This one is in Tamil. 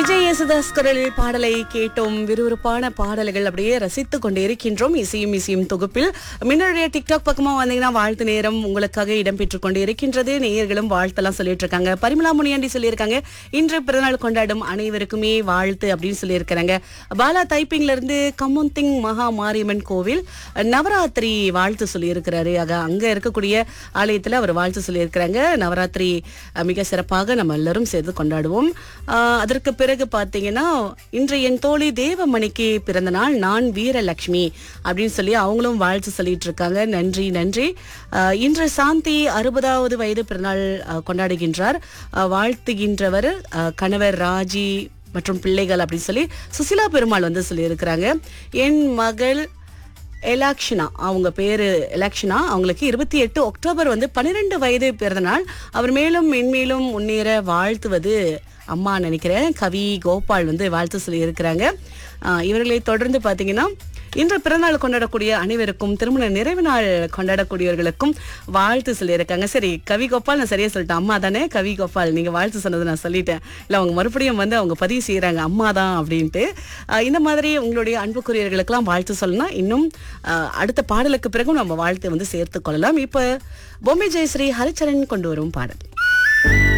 விஜய் யேசுதாஸ் குரலில் பாடலை கேட்டோம் விறுவிறுப்பான பாடல்கள் அப்படியே ரசித்துக் கொண்டு இருக்கின்றோம் இசையும் இசையும் தொகுப்பில் மின்னடைய டிக்டாக் பக்கமா வந்தீங்கன்னா வாழ்த்து நேரம் உங்களுக்காக இடம்பெற்றுக் கொண்டு இருக்கின்றது நேயர்களும் வாழ்த்தெல்லாம் சொல்லிட்டு இருக்காங்க பரிமளா முனியாண்டி சொல்லியிருக்காங்க இன்று பிறநாள் கொண்டாடும் அனைவருக்குமே வாழ்த்து அப்படின்னு சொல்லியிருக்கிறாங்க பாலா டைப்பிங்ல இருந்து கமுந்திங் மகா மாரியம்மன் கோவில் நவராத்திரி வாழ்த்து சொல்லியிருக்கிறாரு ஆக அங்க இருக்கக்கூடிய ஆலயத்துல அவர் வாழ்த்து சொல்லியிருக்கிறாங்க நவராத்திரி அஹ், மிக சிறப்பாக நம்ம எல்லாரும் சேர்ந்து கொண்டாடுவோம் ஆஹ், அதற்கு பிறகு பார்த்தீங்கன்னா இன்று என் தோழி தேவமணிக்கு பிறந்த நாள் நான் வீரலட்சுமி அப்படின்னு சொல்லி அவங்களும் வாழ்த்து சொல்லிட்டு இருக்காங்க நன்றி நன்றி ஆஹ், இன்று சாந்தி அறுபதாவது வயது பிறநாள் ஆஹ், கொண்டாடுகின்றார் ஆஹ், வாழ்த்துகின்றவர் ஆஹ், கணவர் ராஜி மற்றும் பிள்ளைகள் அப்படின்னு சொல்லி சுசிலா பெருமாள் வந்து சொல்லியிருக்கிறாங்க என் மகள் எலாக்ஷனா அவங்க பேரு எலாக்ஷனா அவங்களுக்கு இருபத்தி எட்டு அக்டோபர் வந்து பன்னிரெண்டு வயது பிறந்த நாள் அவர் மேலும் மென்மேலும் முன்னேற வாழ்த்துவது அம்மா நினைக்கிறேன் கவி கோபால் வந்து வாழ்த்து சொல்லி இருக்கிறாங்க இவர்களை தொடர்ந்து பார்த்தீங்கன்னா இன்று பிறநாள் கொண்டாடக்கூடிய அனைவருக்கும் திருமண நிறைவு நாள் கொண்டாடக்கூடியவர்களுக்கும் வாழ்த்து சொல்லியிருக்காங்க சரி கவி கோபால் நான் சரியா சொல்லிட்டேன் அம்மா தானே கவி கோபால் நீங்க வாழ்த்து சொன்னது நான் சொல்லிட்டேன் இல்லை அவங்க மறுபடியும் வந்து அவங்க பதிவு செய்யறாங்க அம்மா தான் அப்படின்ட்டு ஆஹ் இந்த மாதிரி உங்களுடைய அன்புக்குரியவர்களுக்கெல்லாம் வாழ்த்து சொல்லணும் இன்னும் ஆஹ் அடுத்த பாடலுக்கு பிறகும் நம்ம வாழ்த்து வந்து சேர்த்து கொள்ளலாம் இப்போ பொம்மை ஜெயஸ்ரீ ஹரிச்சரன் கொண்டு வரும் பாடல்